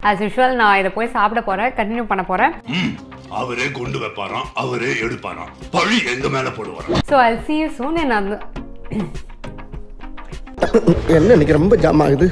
as usual நான் இதை போய் சாப்பிட போகிறேன் கண்டினியூ பண்ண போகிறேன் ம் அவரே கொண்டு வைப்பாராம் அவரே எடுப்பாராம் பழி எங்க மேல போடுவாராம் so I see you soon and அந்த என்ன இன்னைக்கு ரொம்ப ஜாம் ஆகுது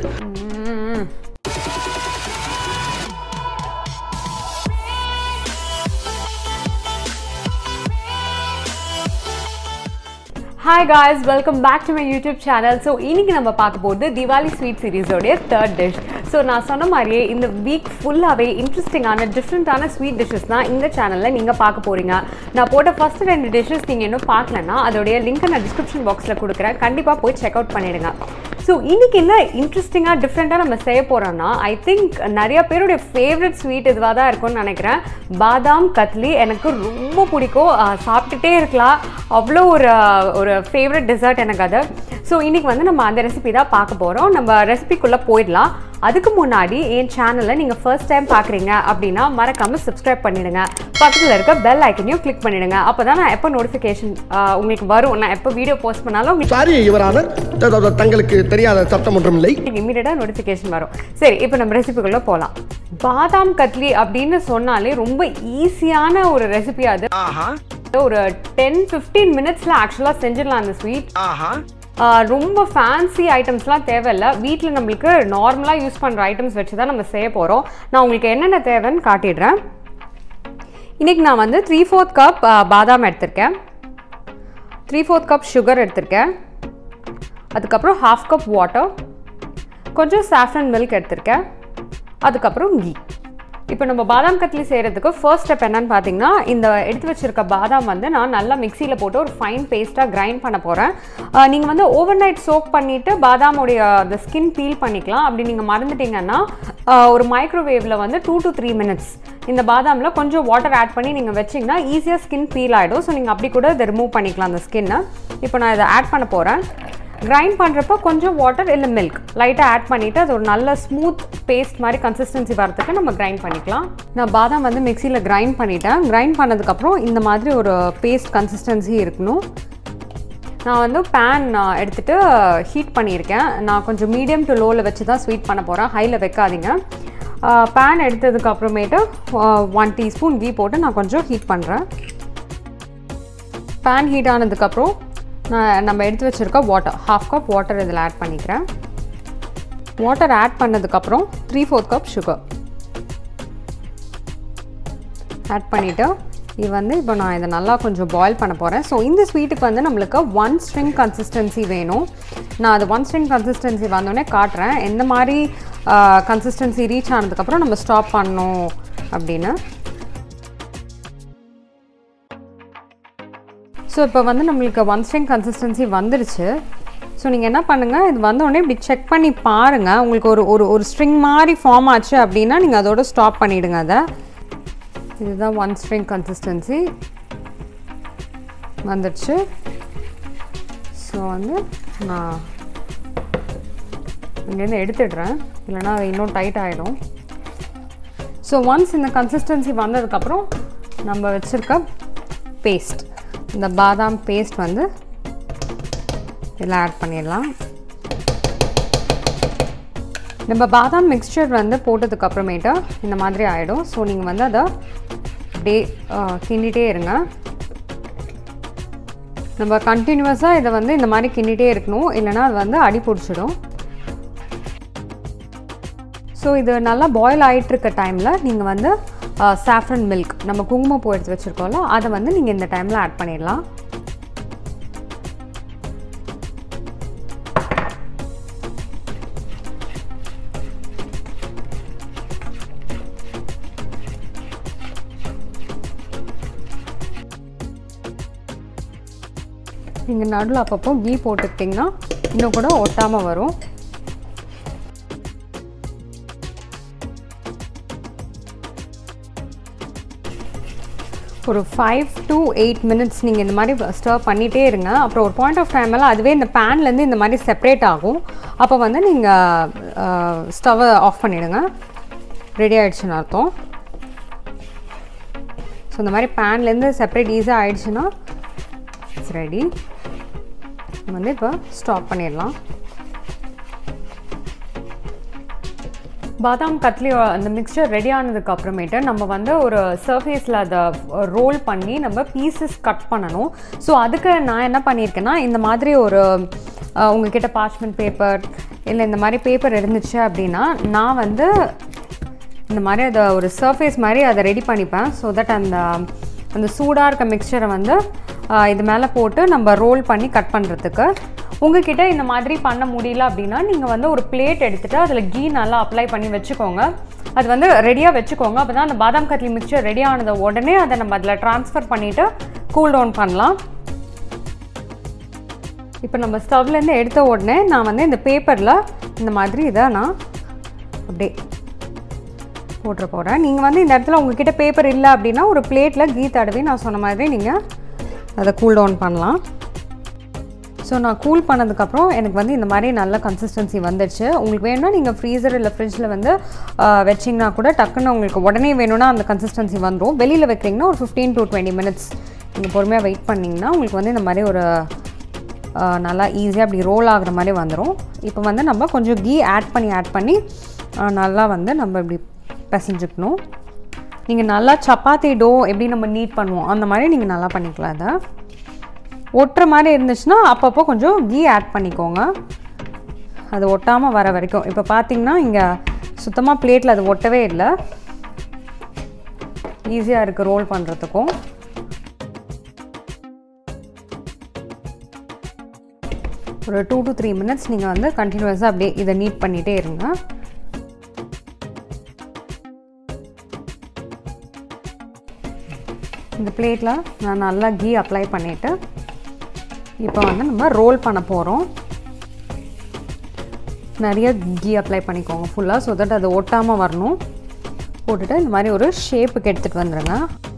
hi guys welcome back to my YouTube channel so இன்னைக்கு நம்ம பார்க்க போகிறது திவாலி ஸ்வீட் சீரிஸோடைய தேர்ட் டிஷ் ஸோ நான் சொன்ன மாதிரியே இந்த வீக் ஃபுல்லாகவே இன்ட்ரெஸ்டிங்கான டிஃப்ரெண்ட்டான ஸ்வீட் டிஷ்ஷஸ் தான் இந்த சேனலில் நீங்கள் பார்க்க போகிறீங்க நான் போட்ட ஃபர்ஸ்ட் ரெண்டு டிஷ்ஷஸ் நீங்கள் இன்னும் பார்க்கலன்னா அதோடைய லிங்க்கை நான் டிஸ்கிரிப்ஷன் பாக்ஸில் கொடுக்குறேன் கண்டிப்பாக போய் செக் அவுட் பண்ணிடுங்க ஸோ இன்னைக்கு என்ன இன்ட்ரெஸ்டிங்காக டிஃப்ரெண்ட்டாக நம்ம செய்ய போகிறோம்னா ஐ திங்க் நிறைய பேருடைய ஃபேவரட் ஸ்வீட் இதுவாக தான் இருக்கும்னு நினைக்கிறேன் பாதாம் கத்லி எனக்கு ரொம்ப பிடிக்கும் ஆஹ் சாப்பிட்டுட்டே இருக்கலாம் அவ்வளோ ஒரு ஒரு ஃபேவரட் டெசர்ட் எனக்கு அது ஸோ இன்னைக்கு வந்து நம்ம அந்த ரெசிபி தான் பார்க்க போகிறோம் நம்ம ரெசிபிக்குள்ளே போயிடலாம் அதுக்கு முன்னாடி என் சேனலை நீங்கள் ஃபர்ஸ்ட் டைம் பார்க்குறீங்க அப்படின்னா மறக்காமல் சப்ஸ்கிரைப் பண்ணிடுங்க பக்கத்தில் இருக்க பெல் ஐக்கனையும் கிளிக் பண்ணிடுங்க அப்போ தான் நான் எப்போ நோட்டிஃபிகேஷன் உங்களுக்கு வரும் நான் எப்போ வீடியோ போஸ்ட் பண்ணாலும் உங்களுக்கு சாரி யுவரான தங்களுக்கு தெரியாத சட்டம் ஒன்றும் இல்லை இமீடியட்டாக நோட்டிஃபிகேஷன் வரும் சரி இப்போ நம்ம ரெசிபிக்குள்ளே போகலாம் பாதாம் கட்லி அப்படின்னு சொன்னாலே ரொம்ப ஈஸியான ஒரு ரெசிபி அது ஒரு டென் ஃபிஃப்டீன் மினிட்ஸில் ஆக்சுவலாக செஞ்சிடலாம் அந்த ஸ்வீட் ரொம்ப ஃபேன்சி ஐட்டம்ஸ்லாம் தேவையில்ல வீட்டில் நம்மளுக்கு நார்மலாக யூஸ் பண்ணுற ஐட்டம்ஸ் வச்சு தான் நம்ம செய்ய போகிறோம் நான் உங்களுக்கு என்னென்ன தேவைன்னு காட்டிடுறேன் இன்றைக்கி நான் வந்து த்ரீ ஃபோர்த் கப் பாதாம் எடுத்திருக்கேன் த்ரீ ஃபோர்த் கப் சுகர் எடுத்திருக்கேன் அதுக்கப்புறம் ஹாஃப் கப் வாட்டர் கொஞ்சம் சாஃப்ரன் மில்க் எடுத்திருக்கேன் அதுக்கப்புறம் கீ இப்போ நம்ம பாதாம் கட்லி செய்கிறதுக்கு ஃபர்ஸ்ட் ஸ்டெப் என்னன்னு பார்த்தீங்கன்னா இந்த எடுத்து வச்சிருக்க பாதாம் வந்து நான் நல்லா மிக்சியில் போட்டு ஒரு ஃபைன் பேஸ்ட்டாக கிரைண்ட் பண்ண போகிறேன் நீங்கள் வந்து ஓவர் நைட் சோக் பண்ணிவிட்டு பாதாமுடைய அந்த ஸ்கின் பீல் பண்ணிக்கலாம் அப்படி நீங்கள் மறந்துட்டீங்கன்னா ஆஹ், ஒரு மைக்ரோவேவில் வந்து டூ டு த்ரீ மினிட்ஸ் இந்த பாதாமில் கொஞ்சம் வாட்டர் ஆட் பண்ணி நீங்கள் வச்சிங்கன்னா ஈஸியாக ஸ்கின் பீல் ஆகிடும் ஸோ நீங்கள் அப்படி கூட இதை ரிமூவ் பண்ணிக்கலாம் அந்த ஸ்கின்னை இப்போ நான் இதை ஆட் பண்ண போகிறேன் கிரைண்ட் பண்ணுறப்ப கொஞ்சம் வாட்டர் இல்லை மில்க் லைட்டாக ஆட் பண்ணிவிட்டு அது ஒரு நல்ல ஸ்மூத் பேஸ்ட் மாதிரி கன்சிஸ்டன்சி வரதுக்கு நம்ம கிரைண்ட் பண்ணிக்கலாம் நான் பாதாம் வந்து மிக்சியில் கிரைண்ட் பண்ணிட்டேன் கிரைண்ட் பண்ணதுக்கப்புறம் இந்த மாதிரி ஒரு பேஸ்ட் கன்சிஸ்டன்சி இருக்கணும் நான் வந்து பேன் எடுத்துகிட்டு ஹீட் பண்ணியிருக்கேன் நான் கொஞ்சம் மீடியம் டு லோவில் வச்சு தான் ஸ்வீட் பண்ண போகிறேன் ஹையில் வைக்காதீங்க பேன் எடுத்ததுக்கு அப்புறமேட்டு ஒன் டீஸ்பூன் கீ போட்டு நான் கொஞ்சம் ஹீட் பண்ணுறேன் பேன் ஹீட் ஆனதுக்கப்புறம் நான் நம்ம எடுத்து வச்சுருக்க வாட்டர் ஹாஃப் கப் வாட்டர் இதில் ஆட் பண்ணிக்கிறேன் வாட்டர் ஆட் பண்ணதுக்கப்புறம் three fourth cup sugar add பண்ணிவிட்டு இது வந்து இப்போ நான் இதை நல்லா கொஞ்சம் பாயில் பண்ண போகிறேன் ஸோ இந்த ஸ்வீட்டுக்கு வந்து நம்மளுக்கு ஒன் ஸ்ட்ரிங் கன்சிஸ்டன்சி வேணும் நான் அது ஒன் ஸ்ட்ரிங் கன்சிஸ்டன்சி வந்தோடனே காட்டுறேன் எந்த மாதிரி கன்சிஸ்டன்சி ரீச் ஆனதுக்கப்புறம் நம்ம ஸ்டாப் பண்ணணும் அப்படின்னு ஸோ இப்போ வந்து நம்மளுக்கு ஒன் ஸ்ட்ரிங் கன்சிஸ்டன்சி வந்துருச்சு ஸோ நீங்கள் என்ன பண்ணுங்கள் இது வந்த உடனே இப்படி செக் பண்ணி பாருங்கள் உங்களுக்கு ஒரு ஒரு ஒரு ஸ்ட்ரிங் மாதிரி ஃபார்ம் ஆச்சு அப்படின்னா நீங்கள் அதோட ஸ்டாப் பண்ணிவிடுங்க அதை இதுதான் ஒன் ஸ்ட்ரிங் கன்சிஸ்டன்சி வந்துடுச்சு ஸோ வந்து நான் இங்கேருந்து எடுத்துடுறேன் இல்லைன்னா அது இன்னும் டைட் ஆகிடும் ஸோ ஒன்ஸ் இந்த கன்சிஸ்டன்சி வந்ததுக்கப்புறம் நம்ம வச்சுருக்க பேஸ்ட் இந்த பாதாம் பேஸ்ட் வந்து இதில் ஆட் பண்ணிடலாம் நம்ம பாதாம் மிக்ஸ்சர் வந்து போட்டதுக்கு அப்புறமேட்டு இந்த மாதிரி ஆகிடும் ஸோ நீங்கள் வந்து அதை அப்படியே ஆஹ், கிண்டிகிட்டே இருங்க நம்ம கண்டினியூஸாக இதை வந்து இந்த மாதிரி கிண்டிகிட்டே இருக்கணும் இல்லைன்னா அது வந்து அடி பிடிச்சிடும் ஸோ இது நல்லா பாயில் ஆகிட்டு இருக்க டைமில் நீங்கள் வந்து சாஃப்ரன் மில்க் நம்ம குங்குமப்பூ எடுத்து வச்சுருக்கோம்ல அதை வந்து நீங்கள் இந்த டைமில் ஆட் பண்ணிடலாம் நீங்கள் நடுவில் அப்பப்போ கீ போட்டுக்கிட்டிங்கன்னா இன்னும் கூட ஒட்டாமல் வரும் ஒரு ஃபைவ் டு எயிட் மினிட்ஸ் நீங்கள் இந்த மாதிரி ஸ்டர் பண்ணிகிட்டே இருங்க அப்புறம் ஒரு பாயிண்ட் ஆஃப் டைமெல்லாம் அதுவே இந்த பேன்லேருந்து இந்த மாதிரி செப்பரேட் ஆகும் அப்போ வந்து நீங்கள் ஸ்டவ்வை ஆஃப் பண்ணிவிடுங்க ரெடி ஆகிடுச்சுன்னு அர்த்தம் ஸோ இந்த மாதிரி பேன்லேருந்து செப்பரேட் ஈஸியாக ஆயிடுச்சுன்னா இட்ஸ் ரெடி வந்து இப்போ ஸ்டாப் பண்ணிடலாம் பாதாம் கத்லி அந்த மிக்சர் ரெடி ஆனதுக்கு அப்புறமேட்டு நம்ம வந்து ஒரு சர்ஃபேஸில் அதை ரோல் பண்ணி நம்ம பீசஸ் கட் பண்ணணும் ஸோ அதுக்கு நான் என்ன பண்ணியிருக்கேன்னா இந்த மாதிரி ஒரு அஹ், உங்ககிட்ட பார்ச்மெண்ட் பேப்பர் இல்லை இந்த மாதிரி பேப்பர் இருந்துச்சு அப்படின்னா நான் வந்து இந்த மாதிரி அதை ஒரு சர்ஃபேஸ் மாதிரி அதை ரெடி பண்ணிப்பேன் ஸோ தட் அந்த அந்த சூடாக இருக்க மிக்சரை வந்து ஆஹ், இது மேலே போட்டு நம்ம ரோல் பண்ணி கட் பண்ணுறதுக்கு உங்ககிட்ட இந்த மாதிரி பண்ண முடியல அப்படின்னா நீங்கள் வந்து ஒரு பிளேட் எடுத்துகிட்டு அதில் கீ நல்லா அப்ளை பண்ணி வச்சுக்கோங்க அது வந்து ரெடியாக வச்சுக்கோங்க அப்போ தான் அந்த பாதாம் கட்லி மிக்சர் ரெடி ஆனது உடனே அதை நம்ம அதில் ட்ரான்ஸ்ஃபர் பண்ணிவிட்டு கூல் டவுன் பண்ணலாம் இப்போ நம்ம ஸ்டவ்லேருந்து எடுத்த உடனே நான் வந்து இந்த பேப்பரில் இந்த மாதிரி இதை நான் அப்படியே போட்டுற போகிறேன் நீங்கள் வந்து இந்த இடத்துல உங்ககிட்ட பேப்பர் இல்லை அப்படின்னா ஒரு பிளேட்டில் கீ தடவி நான் சொன்ன மாதிரி நீங்கள் அதை கூல் டவுன் பண்ணலாம் ஸோ நான் கூல் பண்ணதுக்கப்புறம் எனக்கு வந்து இந்த மாதிரி நல்ல கன்சிஸ்டன்சி வந்துடுச்சு உங்களுக்கு வேணும்னா நீங்கள் ஃப்ரீசர் இல்லை ஃப்ரிட்ஜில் வந்து ஆஹ், வச்சிங்கன்னா கூட டக்குன்னு உங்களுக்கு உடனே வேணும்னா அந்த கன்சிஸ்டன்சி வந்துடும் வெளியில் வைக்கிறீங்கன்னா ஒரு ஃபிஃப்டீன் டு டுவெண்ட்டி மினிட்ஸ் நீங்கள் பொறுமையாக வெயிட் பண்ணிங்கன்னா உங்களுக்கு வந்து இந்த மாதிரி ஒரு ஆஹ், நல்லா ஈஸியாக அப்படி ரோல் ஆகுற மாதிரி வந்துடும் இப்போ வந்து நம்ம கொஞ்சம் கீ ஆட் பண்ணி ஆட் பண்ணி ஆஹ், நல்லா வந்து நம்ம இப்படி பிசைஞ்சுக்கணும் நீங்கள் நல்லா சப்பாத்தி டோ எப்படி நம்ம நீட் பண்ணுவோம் அந்த மாதிரி நீங்கள் நல்லா பண்ணிக்கலாம் இதை ஒட்டுற மாதிரி இருந்துச்சுன்னா அப்பப்போ கொஞ்சம் கீ ஆட் பண்ணிக்கோங்க அது ஒட்டாமல் வர வரைக்கும் இப்போ பார்த்தீங்கன்னா இங்கே சுத்தமாக பிளேட்டில் அது ஒட்டவே இல்லை ஈஸியாக இருக்குது ரோல் பண்ணுறதுக்கும் ஒரு டூ டு த்ரீ மினிட்ஸ் நீங்கள் வந்து கண்டினியூஸாக அப்படியே இதை நீட் பண்ணிகிட்டே இருங்க இந்த பிளேட்டில் நான் நல்லா கீ அப்ளை பண்ணிவிட்டு இப்போ வந்து நம்ம ரோல் பண்ண போகிறோம் நிறைய கீ அப்ளை பண்ணிக்கோங்க ஃபுல்லாக ஸோ தட் அது ஒட்டாமல் வரணும் போட்டுட்டு இந்த மாதிரி ஒரு ஷேப்புக்கு எடுத்துகிட்டு வந்துடுங்க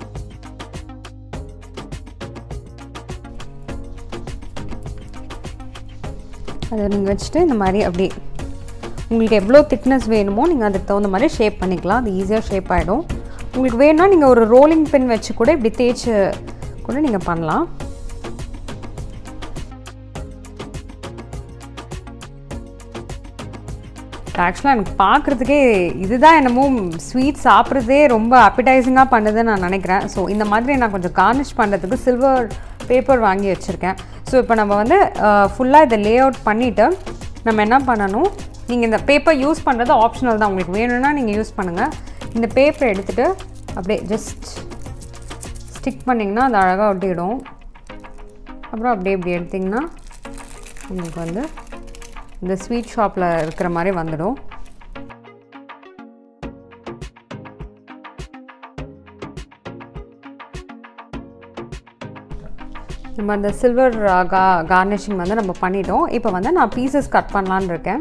அதை நீங்கள் வச்சுட்டு இந்த மாதிரி அப்படி உங்களுக்கு எவ்வளோ திக்னஸ் வேணுமோ நீங்கள் அதுக்கு தகுந்த மாதிரி ஷேப் பண்ணிக்கலாம் அது ஈஸியாக ஷேப் ஆகிடும் உங்களுக்கு வேணும்னா நீங்கள் ஒரு ரோலிங் பின் வச்சு கூட இப்படி தேய்ச்சி கூட நீங்கள் பண்ணலாம் ஆக்சுவலாக எனக்கு பார்க்குறதுக்கே இதுதான் என்னமோ ஸ்வீட் சாப்பிட்றதே ரொம்ப அப்பிடைசிங்காக பண்ணுதுன்னு நான் நினைக்கிறேன் ஸோ இந்த மாதிரி நான் கொஞ்சம் கார்னிஷ் பண்ணுறதுக்கு சில்வர் பேப்பர் வாங்கி வச்சுருக்கேன் ஸோ இப்போ நம்ம வந்து ஃபுல்லாக இதை லே அவுட் பண்ணிவிட்டு நம்ம என்ன பண்ணணும் நீங்கள் இந்த பேப்பர் யூஸ் பண்ணுறது ஆப்ஷனல் தான் உங்களுக்கு வேணும்னா நீங்கள் யூஸ் பண்ணுங்கள் இந்த பேப்பரை எடுத்துகிட்டு அப்படியே ஜஸ்ட் ஸ்டிக் பண்ணிங்கன்னா அது அழகாக ஒட்டிடும் அப்புறம் அப்படியே இப்படி எடுத்திங்கன்னா உங்களுக்கு வந்து இந்த ஸ்வீட் ஷாப்பில் இருக்கிற மாதிரி வந்துடும் நம்ம அந்த சில்வர் கா கார்னிஷிங் வந்து நம்ம பண்ணிட்டோம் இப்போ வந்து நான் பீசஸ் கட் பண்ணலான்னு இருக்கேன்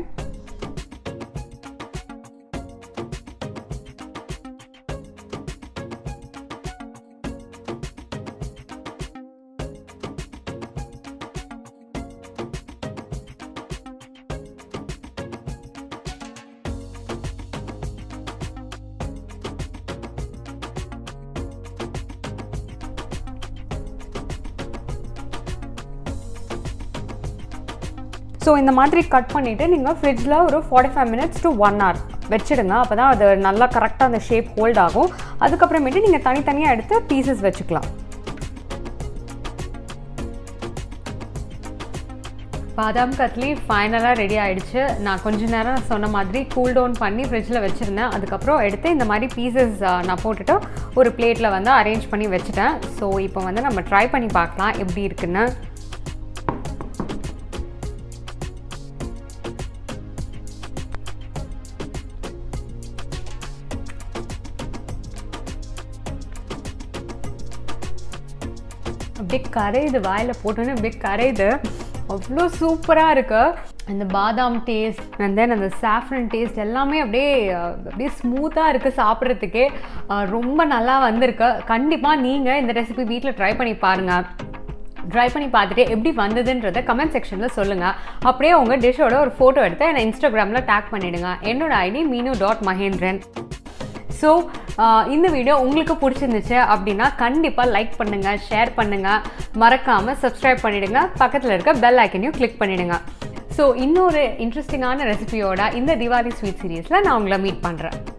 ஸோ இந்த மாதிரி கட் பண்ணிவிட்டு நீங்கள் ஃப்ரிட்ஜில் ஒரு forty five minutes to one hour வச்சிடுங்க அப்போ தான் அது நல்லா கரெக்டாக அந்த ஷேப் ஹோல்ட் ஆகும் அதுக்கப்புறமேட்டு நீங்கள் தனித்தனியாக எடுத்து பீசஸ் வச்சுக்கலாம் பாதாம் கட்லி ஃபைனலாக ரெடி ஆயிடுச்சு நான் கொஞ்ச நேரம் சொன்ன மாதிரி கூல் டவுன் பண்ணி ஃப்ரிட்ஜில் வச்சுருந்தேன் அதுக்கப்புறம் எடுத்து இந்த மாதிரி பீசஸ் நான் போட்டுட்டு ஒரு பிளேட்டில் வந்து அரேஞ்ச் பண்ணி வச்சுட்டேன் ஸோ இப்போ வந்து நம்ம ட்ரை பண்ணி பார்க்கலாம் எப்படி இருக்குன்னு அப்படியே கரையுது வாயில் போட்டோன்னே அப்படியே கரையுது அவ்வளோ சூப்பராக இருக்கு அந்த பாதாம் டேஸ்ட் அண்ட் தென் அந்த சாஃப்ரன் டேஸ்ட் எல்லாமே அப்படியே அஹ், அப்படியே ஸ்மூத்தாக இருக்குது சாப்பிட்றதுக்கே அஹ், ரொம்ப நல்லா வந்திருக்கு கண்டிப்பாக நீங்கள் இந்த ரெசிபி வீட்டில் ட்ரை பண்ணி பாருங்கள் ட்ரை பண்ணி பார்த்துட்டு எப்படி வந்ததுன்றதை கமெண்ட் செக்ஷனில் சொல்லுங்கள் அப்படியே உங்கள் டிஷ்ஷோட ஒரு ஃபோட்டோ எடுத்து என்னை இன்ஸ்டாகிராமில் டேக் பண்ணிவிடுங்க என்னோட ID Meenu dot Mahendran so இந்த வீடியோ உங்களுக்கு பிடிச்சிருந்துச்சு அப்படின்னா கண்டிப்பாக லைக் பண்ணுங்கள் ஷேர் பண்ணுங்கள் மறக்காமல் சப்ஸ்கிரைப் பண்ணிவிடுங்க பக்கத்தில் இருக்க பெல் ஐக்கனையும் கிளிக் பண்ணிவிடுங்க ஸோ இன்னொரு இன்ட்ரெஸ்டிங்கான ரெசிபியோட இந்த திவாலி ஸ்வீட் சீரீஸில் நான் உங்களை மீட் பண்ணுறேன்